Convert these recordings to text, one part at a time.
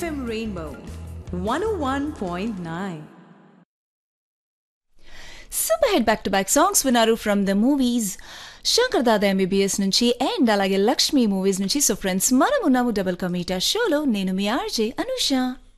FM Rainbow 101.9. Super hit back to back songs విన్నారు from the movies Shankar Dada MBBS నుంచి and అలాగే Lakshmi movies నుంచి so friends మనం ఉన్నాము డబుల్ కమీటా షోలో నేను మీ ఆర్జే అనుష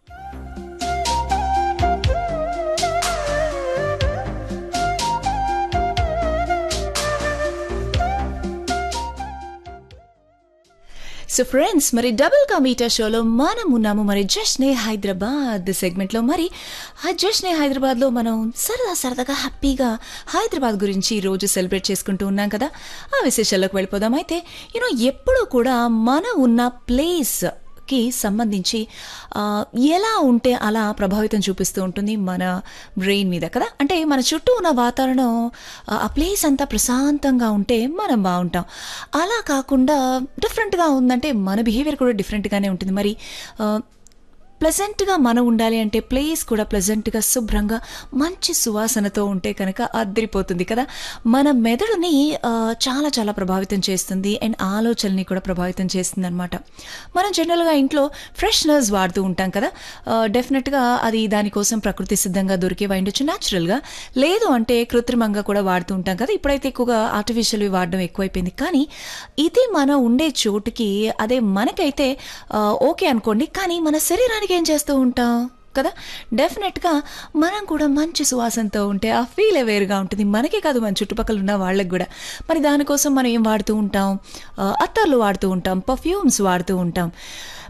సో ఫ్రెండ్స్ మరి డబుల్ కమీటా షోలో మనం ఉన్నాము మరి జష్నే హైదరాబాద్ సెగ్మెంట్లో మరి ఆ జష్నే హైదరాబాద్లో మనం సరదా సరదాగా హ్యాపీగా హైదరాబాద్ గురించి ఈ రోజు సెలబ్రేట్ చేసుకుంటూ ఉన్నాం కదా ఆ విశేషాల్లోకి వెళ్ళిపోదాం అయితే యూనో ఎప్పుడూ కూడా మన ఉన్న ప్లేస్ కి సంబంధించి ఆ, ఎలా ఉంటే అలా ప్రభావితం చూపిస్తూ ఉంటుంది మన బ్రెయిన్ మీద కదా అంటే మన చుట్టూ ఉన్న వాతావరణం ఆ, ఆ ప్లేస్ అంతా ప్రశాంతంగా ఉంటే మనం బాగుంటాం అలా కాకుండా డిఫరెంట్గా ఉందంటే మన బిహేవియర్ కూడా డిఫరెంట్గానే ఉంటుంది మరి ఆ, ప్లెజెంట్గా మనం ఉండాలి అంటే ప్లేస్ కూడా ప్లెజెంట్గా శుభ్రంగా మంచి సువాసనతో ఉంటే కనుక అద్దరిపోతుంది కదా మన మెదడుని ఆ, చాలా చాలా ప్రభావితం చేస్తుంది అండ్ ఆలోచనని కూడా ప్రభావితం చేస్తుంది అనమాట మనం జనరల్గా ఇంట్లో ఫ్రెష్నర్స్ వాడుతూ ఉంటాం కదా డెఫినెట్గా అది దానికోసం ప్రకృతి సిద్ధంగా దొరికేవి ఉండొచ్చు న్యాచురల్గా లేదు అంటే కృత్రిమంగా కూడా వాడుతూ ఉంటాం కదా ఇప్పుడైతే ఎక్కువగా ఆర్టిఫిషియల్వి వాడడం ఎక్కువైపోయింది కానీ ఇది మనం ఉండే చోటుకి అదే మనకైతే ఆ, ఓకే అనుకోండి కానీ మన శరీరానికి ఏం చేస్తూ ఉంటాం కదా డెఫినెట్గా మనం కూడా మంచి సువాసనతో ఉంటే ఆ ఫీల్ వేరుగా ఉంటుంది మనకే కాదు మన చుట్టుపక్కల ఉన్న వాళ్ళకి కూడా మరి దానికోసం మనం ఏం వాడుతూ ఉంటాం ఆ, అత్తర్లు వాడుతూ ఉంటాం పర్ఫ్యూమ్స్ వాడుతూ ఉంటాం